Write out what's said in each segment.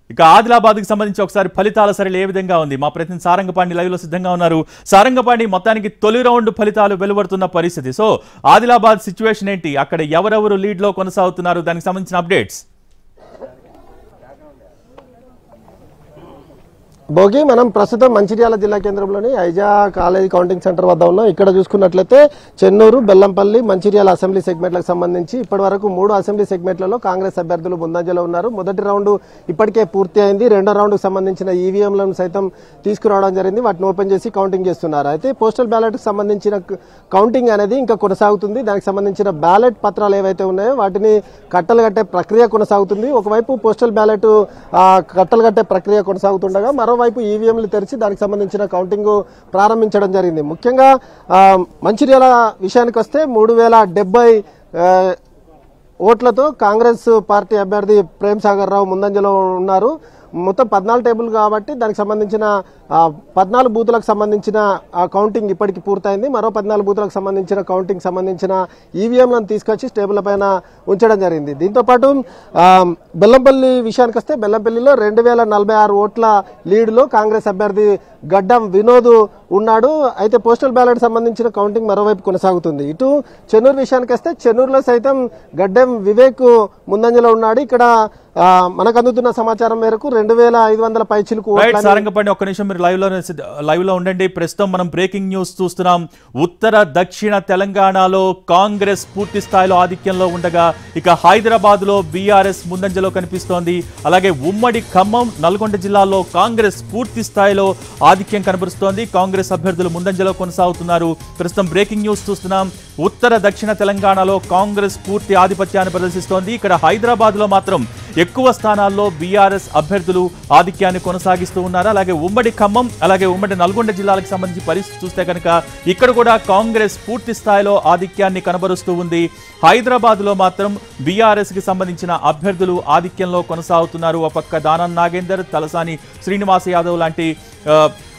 ఇక ఆదిలాబాద్ కి సంబంధించి ఒకసారి ఫలితాల సరళి ఏ విధంగా ఉంది మా ప్రతినిధి సారంగపాణి లైవ్ లో సిద్ధంగా ఉన్నారు సారంగపాణి మొత్తానికి తొలి రౌండ్ ఫలితాలు వెలువడుతున్న పరిస్థితి సో ఆదిలాబాద్ సిచ్యువేషన్ ఏంటి అక్కడ ఎవరెవరు లీడ్ లో కొనసాగుతున్నారు దానికి సంబంధించిన అప్డేట్స్ భోగి మనం ప్రస్తుతం మంచిర్యాల జిల్లా కేంద్రంలోని ఐజా కాలేజ్ కౌంటింగ్ సెంటర్ వద్ద ఉన్నాం ఇక్కడ చూసుకున్నట్లయితే చెన్నూరు బెల్లంపల్లి మంచిర్యాల అసెంబ్లీ సెగ్మెంట్లకు సంబంధించి ఇప్పటి వరకు మూడు అసెంబ్లీ సెగ్మెంట్లలో కాంగ్రెస్ అభ్యర్థులు ముందంజలో ఉన్నారు మొదటి రౌండ్ ఇప్పటికే పూర్తి అయింది రెండో రౌండ్కు సంబంధించిన ఈవీఎంలను సైతం తీసుకురావడం జరిగింది వాటిని ఓపెన్ చేసి కౌంటింగ్ చేస్తున్నారు అయితే పోస్టల్ బ్యాలెట్కి సంబంధించిన కౌంటింగ్ అనేది ఇంకా కొనసాగుతుంది దానికి సంబంధించిన బ్యాలెట్ పత్రాలు ఏవైతే ఉన్నాయో వాటిని కట్టలు కట్టే ప్రక్రియ కొనసాగుతుంది ఒకవైపు పోస్టల్ బ్యాలెట్ ఆ, కట్టలు కట్టే ప్రక్రియ కొనసాగుతుండగా మరోవైపు ఈవీఎంలు తెరిచి దానికి సంబంధించిన కౌంటింగ్ ప్రారంభించడం జరిగింది ముఖ్యంగా ఆ, మంచిర్యాల విషయానికి వస్తే మూడు వేల డెబ్బై ఓట్లతో కాంగ్రెస్ పార్టీ అభ్యర్థి ప్రేమ్ సాగర్ రావు ముందంజలో ఉన్నారు మొత్తం పద్నాలుగు టేబుల్ కాబట్టి దానికి సంబంధించిన ఆ, పద్నాలుగు బూతులకు సంబంధించిన ఆ కౌంటింగ్ ఇప్పటికి పూర్తయింది మరో పద్నాలుగు బూతులకు సంబంధించిన కౌంటింగ్ సంబంధించిన ఈవీఎంలను తీసుకొచ్చి టేబుల్ పైన ఉంచడం జరిగింది దీంతోపాటు ఆ, బెల్లంపల్లి విషయానికి వస్తే బెల్లంపల్లిలో రెండు వేల నలభై ఆరు ఓట్ల లీడ్లో కాంగ్రెస్ అభ్యర్థి గడ్డం వినోద్ ఉన్నాడు అయితే పోస్టల్ బ్యాలెట్ సంబంధించిన కౌంటింగ్ మరోవైపు కొనసాగుతుంది ఇటు చెన్నూరు విషయానికి వస్తే చెన్నూరులో సైతం గడ్డం వివేక్ ముందంజలో ఉన్నాడు ఇక్కడ ఆ, మనకు అందుతున్న సమాచారం మేరకు రెండు వేల ఐదు వందల పైచిలకు రైట్ ఓట్లని- సారంగపాణి ఒక్క నిమిషం మీరు లైవ్ లో లైవ్ లో ఉండండి ప్రస్తుతం మనం బ్రేకింగ్ న్యూస్ చూస్తున్నాం ఉత్తర దక్షిణ తెలంగాణలో కాంగ్రెస్ పూర్తి స్థాయిలో ఆధిక్యంలో ఉండగా ఇక హైదరాబాద్ లో బీఆర్ఎస్ ముందంజలో కనిపిస్తోంది అలాగే ఉమ్మడి ఖమ్మం నల్గొండ జిల్లాలో కాంగ్రెస్ పూర్తి స్థాయిలో ఆధిక్యం కనబరుస్తోంది కాంగ్రెస్ అభ్యర్థులు ముందంజలో కొనసాగుతున్నారు ప్రస్తుతం బ్రేకింగ్ న్యూస్ చూస్తున్నాం ఉత్తర దక్షిణ తెలంగాణలో కాంగ్రెస్ పూర్తి ఆధిపత్యాన్ని ప్రదర్శిస్తోంది ఇక్కడ హైదరాబాద్ లో మాత్రం ఎక్కువ స్థానాల్లో బీఆర్ఎస్ అభ్యర్థులు ఆధిక్యాన్ని కొనసాగిస్తూ ఉన్నారు అలాగే ఉమ్మడి ఖమ్మం అలాగే ఉమ్మడి నల్గొండ జిల్లాలకు సంబంధించి పరిస్థితి చూస్తే కనుక ఇక్కడ కూడా కాంగ్రెస్ పూర్తి స్థాయిలో ఆధిక్యాన్ని కనబరుస్తూ ఉంది హైదరాబాద్ లో మాత్రం బీఆర్ఎస్ కి సంబంధించిన అభ్యర్థులు ఆధిక్యంలో కొనసాగుతున్నారు ఒక పక్క దానం నాగేందర్ తలసాని శ్రీనివాస్ యాదవ్ లాంటి ఆ,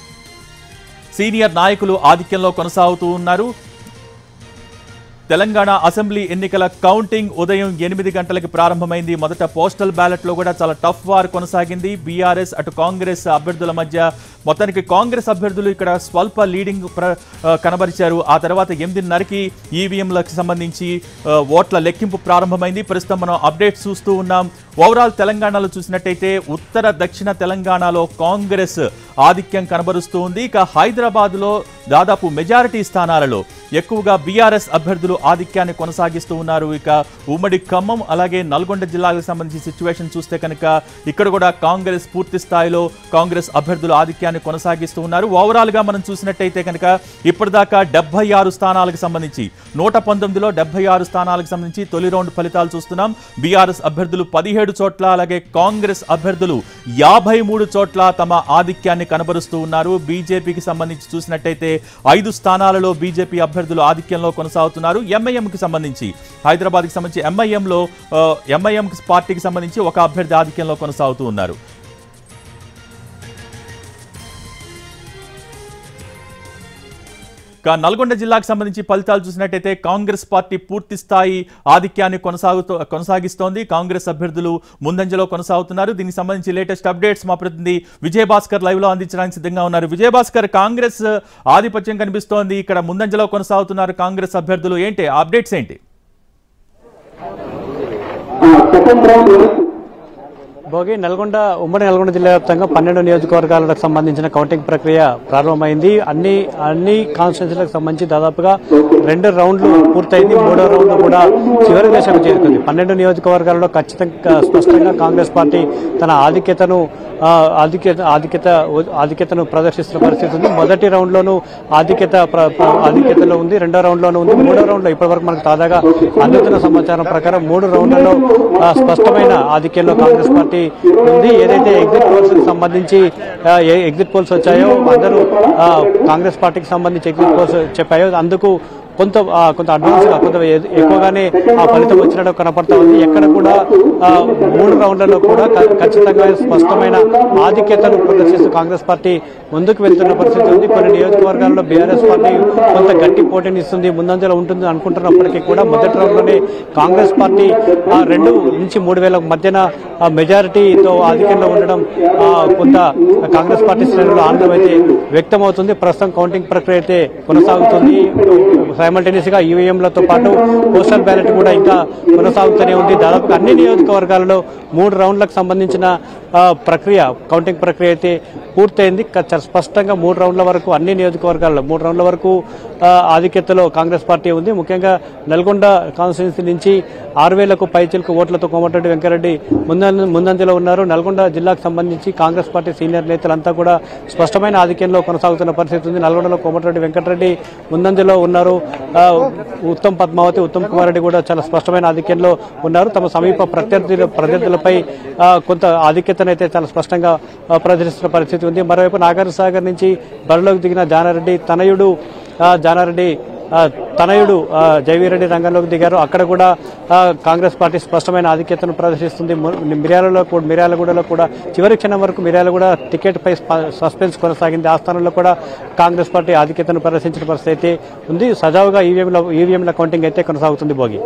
సీనియర్ నాయకులు ఆధిక్యంలో కొనసాగుతూ ఉన్నారు తెలంగాణ అసెంబ్లీ ఎన్నికల కౌంటింగ్ ఉదయం ఎనిమిది గంటలకి ప్రారంభమైంది మొదట పోస్టల్ బ్యాలెట్ లో కూడా చాలా టఫ్ వార్ కొనసాగింది బీఆర్ఎస్ అటు కాంగ్రెస్ అభ్యర్థుల మధ్య మొత్తానికి కాంగ్రెస్ అభ్యర్థులు ఇక్కడ స్వల్ప లీడింగ్ ప్ర- ఆ, కనబరిచారు ఆ తర్వాత ఎనిమిదిన్నరకి ఈవీఎంలకు సంబంధించి ఆ, ఓట్ల లెక్కింపు ప్రారంభమైంది ప్రస్తుతం మనం అప్డేట్స్ చూస్తూ ఉన్నాం ఓవరాల్ తెలంగాణలో చూసినట్టయితే ఉత్తర దక్షిణ తెలంగాణలో కాంగ్రెస్ ఆధిక్యం కనబరుస్తూ ఉంది ఇక హైదరాబాద్ లో దాదాపు మెజారిటీ స్థానాలలో ఎక్కువగా బీఆర్ఎస్ అభ్యర్థులు ఆధిక్యాన్ని కొనసాగిస్తూ ఉన్నారు ఇక ఉమ్మడి ఖమ్మం అలాగే నల్గొండ జిల్లాలకు సంబంధించి సిచ్యువేషన్ చూస్తే కనుక ఇక్కడ కూడా కాంగ్రెస్ పూర్తి స్థాయిలో కాంగ్రెస్ అభ్యర్థులు ఆధిక్యాన్ని కొనసాగిస్తూ ఉన్నారు ఓవరాల్ గా మనం చూసినట్టయితే కనుక ఇప్పటిదాకా డెబ్బై ఆరు స్థానాలకు సంబంధించి నూట పంతొమ్మిదిలో డెబ్బై ఆరు స్థానాలకు సంబంధించి తొలి రౌండ్ ఫలితాలు చూస్తున్నాం బీఆర్ఎస్ అభ్యర్థులు పదిహేడు చోట్ల అలాగే కాంగ్రెస్ అభ్యర్థులు యాభై మూడు చోట్ల తమ ఆధిక్యాన్ని కనబరుస్తూ ఉన్నారు బీజేపీకి సంబంధించి చూసినట్టయితే ఐదు స్థానాలలో బీజేపీ అభ్యర్థులు ఆధిక్యంలో కొనసాగుతున్నారు ఎంఐఎంకి సంబంధించి హైదరాబాద్కి సంబంధించి ఎంఐఎంలో ఎంఐఎం పార్టీకి సంబంధించి ఒక అభ్యర్థి ఆధిక్యంలో కొనసాగుతూ ఉన్నారు ఇక నల్గొండ జిల్లాకు సంబంధించి ఫలితాలు చూసినట్టయితే కాంగ్రెస్ పార్టీ పూర్తి స్థాయి ఆధిక్యాన్ని కొనసాగుతూ కొనసాగిస్తోంది కాంగ్రెస్ అభ్యర్థులు ముందంజలో కొనసాగుతున్నారు దీనికి సంబంధించి లేటెస్ట్ అప్డేట్స్ మా ప్రతినిధి విజయ్ భాస్కర్ లైవ్ లో అందించడానికి సిద్ధంగా ఉన్నారు విజయ్ భాస్కర్ కాంగ్రెస్ ఆధిపత్యం కనిపిస్తోంది ఇక్కడ ముందంజలో కొనసాగుతున్నారు కాంగ్రెస్ అభ్యర్థులు ఏంటి అప్డేట్స్ ఏంటి భోగి నల్గొండ ఉమ్మడి నల్గొండ జిల్లా వ్యాప్తంగా పన్నెండు నియోజకవర్గాలకు సంబంధించిన కౌంటింగ్ ప్రక్రియ ప్రారంభమైంది అన్ని అన్ని కాన్స్టిట్యూన్సీలకు సంబంధించి దాదాపుగా రెండు రౌండ్లు పూర్తయింది మూడో రౌండ్ కూడా చివరి దశకు చేరుకుంది పన్నెండు నియోజకవర్గాలలో ఖచ్చితంగా స్పష్టంగా కాంగ్రెస్ పార్టీ తన ఆధిక్యతను ఆ, ఆధిక్యత ఆధిక్యత ఆధిక్యతను ప్రదర్శిస్తున్న పరిస్థితి ఉంది మొదటి రౌండ్లోనూ ఆధిక్యత ప్ర- ప్ర- ఆధిక్యతలో ఉంది రెండో రౌండ్లోనూ ఉంది మూడో రౌండ్లో ఇప్పటివరకు మనకు తాజాగా అందుతున్న సమాచారం ప్రకారం మూడు రౌండ్లలో ఆ, స్పష్టమైన ఆధిక్యంలో కాంగ్రెస్ పార్టీ ఉంది ఏదైతే ఎగ్జిట్ పోల్స్ కి సంబంధించి ఆ, ఏ ఎగ్జిట్ పోల్స్ వచ్చాయో అందరూ ఆ, కాంగ్రెస్ పార్టీకి సంబంధించి ఎగ్జిట్ పోల్స్ చెప్పాయో అందుకు కొంత ఆ, కొంత అడ్వాన్స్ గా కొంత ఎ- ఎక్కువగానే ఆ ఫలితం వచ్చినట్టు కనపడతా ఉంది ఎక్కడ కూడా ఆ, మూడు రౌండ్లలో కూడా క- ఖచ్చితంగా స్పష్టమైన ఆధిక్యతను ప్రదర్శిస్తూ కాంగ్రెస్ పార్టీ ముందుకు వెళ్తున్న పరిస్థితి ఉంది కొన్ని నియోజకవర్గాల్లో బీఆర్ఎస్ పార్టీ కొంత గట్టి పోటీని ఇస్తుంది ముందంజలో ఉంటుంది అనుకుంటున్నప్పటికీ కూడా మొదటి రౌండ్లోనే కాంగ్రెస్ పార్టీ ఆ, రెండు నుంచి మూడు వేల మధ్యన ఆ, మెజారిటీతో ఆధిక్యంలో ఉండడం ఆ, కొంత కాంగ్రెస్ పార్టీ శ్రేణుల్లో ఆనందం అయితే వ్యక్తమవుతుంది ప్రస్తుతం కౌంటింగ్ ప్రక్రియ అయితే కొనసాగుతుంది సైమల్టేనియస్ గా ఈవీఎంలతో పాటు పోస్టల్ బ్యాలెట్ కూడా ఇంకా కొనసాగుతూనే ఉంది దాదాపుగా అన్ని నియోజకవర్గాలలో మూడు రౌండ్లకు సంబంధించిన ఆ, ప్రక్రియ కౌంటింగ్ ప్రక్రియ అయితే పూర్తయింది క- చాలా స్పష్టంగా మూడు రౌండ్ల వరకు అన్ని నియోజకవర్గాల్లో మూడు రౌండ్ల వరకు ఆ, ఆధిక్యతలో కాంగ్రెస్ పార్టీ ఉంది ముఖ్యంగా నల్గొండ కాన్స్టిట్యున్సీ నుంచి ఆరు వేలకు పైచిలకు ఓట్లతో కోమటిరెడ్డి వెంకరెడ్డి ముందంజ ముందంజలో ఉన్నారు నల్గొండ జిల్లాకు సంబంధించి కాంగ్రెస్ పార్టీ సీనియర్ నేతలంతా కూడా స్పష్టమైన ఆధిక్యంలో కొనసాగుతున్న పరిస్థితి ఉంది నల్గొండలో కోమటిరెడ్డి వెంకటరెడ్డి ముందంజలో ఉన్నారు ఆ, ఉత్తమ్ పద్మావతి ఉత్తమ్ కుమార్ రెడ్డి కూడా చాలా స్పష్టమైన ఆధిక్యంలో ఉన్నారు తమ సమీప ప్రత్యర్థుల ప్రత్యర్థులపై ఆ, కొంత ఆధిక్యతను అయితే చాలా స్పష్టంగా ఆ, ప్రదర్శిస్తున్న పరిస్థితి ఉంది మరోవైపు నాగార్ సాగర్ నుంచి బరిలోకి దిగిన జానారెడ్డి తనయుడు ఆ, జానారెడ్డి ఆ, తనయుడు ఆ, జైవీరెడ్డి రంగంలోకి దిగారు అక్కడ కూడా ఆ, కాంగ్రెస్ పార్టీ స్పష్టమైన ఆధిక్యతను ప్రదర్శిస్తుంది ము- మిర్యాలలో కూడా మిర్యాలగూడలో కూడా చివరి క్షణం వరకు మిర్యాలగూడ టికెట్ పై స్ప- సస్పెన్స్ కొనసాగింది ఆ స్థానంలో కూడా కాంగ్రెస్ పార్టీ ఆధిక్యతను ప్రదర్శించిన పరిస్థితి అయితే ఉంది సజావుగా ఈవీఎంల ఈవీఎంల కౌంటింగ్ అయితే కొనసాగుతుంది భోగి